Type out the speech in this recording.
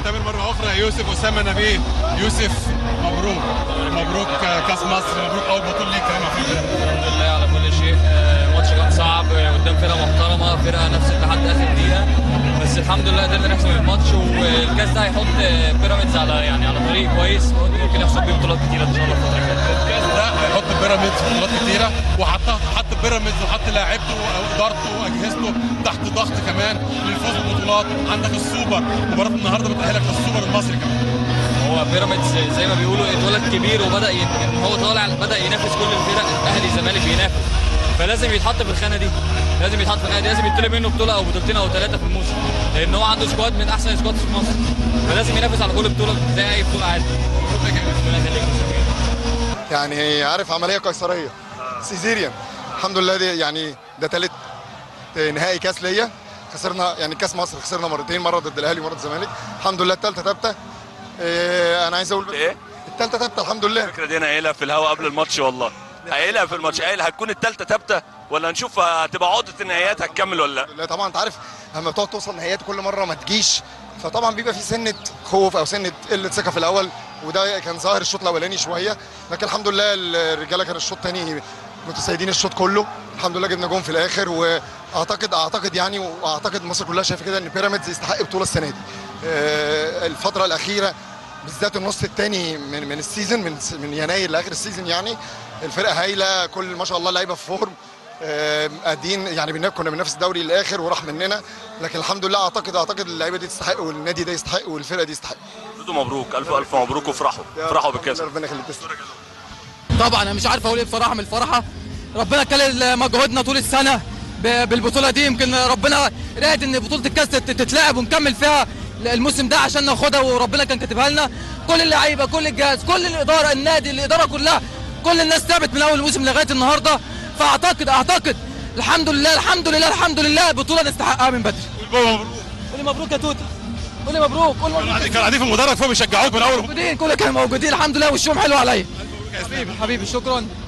تامر مره اخرى يوسف اسامه نبيه يوسف مبروك مبروك كاس مصر مبروك اول بطوله ليك كمان الحمد لله على كل شيء آه، الماتش كان صعب آه، قدام فرقه محترمه فرقه نفس لحد اخر دقيقه بس الحمد لله قدرنا نحسم الماتش والكاس ده هيحط آه، بيراميدز على يعني على طريق كويس ممكن يحصل بيه بطولات كتيره ان شاء الله الفتره الجايه الكاس ده هيحط بيراميدز في بطولات كتيره وحطها حط بيراميدز وحط لاعيبته وادارته واجهزته تحت ضغط كمان للفوز بالبطولات عندك السوبر مباراه النهارده بتاهلك للسوبر المصري كمان هو بيراميدز زي ما بيقولوا اتولد كبير وبدا ي... ان هو طالع بدا ينافس كل الفرق الاهلي الزمالك بينافس فلازم يتحط في الخانه دي لازم يتحط في الخانه دي لازم يطلب منه بطوله او بطولتين او ثلاثه في الموسم لان هو عنده سكواد من احسن سكواد في مصر فلازم ينافس على كل بطوله زي اي بطوله عادي ربنا يخليك يا شباب. يعني عارف عمليه قيصريه سيزيريان الحمد لله دي يعني ده ثالث نهائي كاس ليا خسرنا يعني كاس مصر خسرنا مرتين مره ضد الاهلي ومره ضد الزمالك الحمد لله الثالثه ثابته إيه انا عايز اقول ايه؟ الثالثه ثابته الحمد لله الفكره دي انا قايلها في الهوا قبل الماتش والله قايلها في الماتش قايل هتكون الثالثه ثابته ولا نشوف هتبقى عقده النهائيات هتكمل ولا لا لا طبعا انت عارف لما بتقعد توصل نهائيات كل مره ما تجيش فطبعا بيبقى في سنه خوف او سنه قله ثقه في الاول وده كان ظاهر الشوط الاولاني شويه لكن الحمد لله الرجاله كان الشوط الثاني متسيدين الشوط كله الحمد لله جبنا جون في الاخر واعتقد اعتقد يعني واعتقد مصر كلها شايفه كده ان بيراميدز يستحق بطوله السنه دي آه، الفتره الاخيره بالذات النص الثاني من من السيزون من من يناير لاخر السيزون يعني الفرقه هايله كل ما شاء الله لعيبه في فورم آه، قاعدين يعني بننا- كنا بننافس الدوري للاخر وراح مننا لكن الحمد لله اعتقد اعتقد اللعيبه دي تستحق والنادي ده يستحق والفرقه دي تستحق دودو مبروك الف الف مبروك وافرحوا افرحوا بالكاس ربنا يخليك تسلم طبعا انا مش عارف اقول ايه بصراحه من الفرحه ربنا كلل مجهودنا طول السنه ب- بالبطوله دي يمكن ربنا راد ان بطوله الكاس تت- تتلعب ونكمل فيها الموسم ده عشان ناخدها وربنا كان كاتبها لنا كل اللعيبه كل الجهاز كل الاداره النادي الاداره كلها كل الناس تعبت من اول الموسم لغايه النهارده فاعتقد اعتقد الحمد لله الحمد لله الحمد لله بطوله نستحقها من بدري مبروك قولي مبروك يا توته قولي مبروك قولي مبروك كانوا قاعدين في المدرج فوق بيشجعوك من اول موجودين كل كانوا موجودين الحمد لله وشهم حلو عليا حبيبي حبيبي شكرا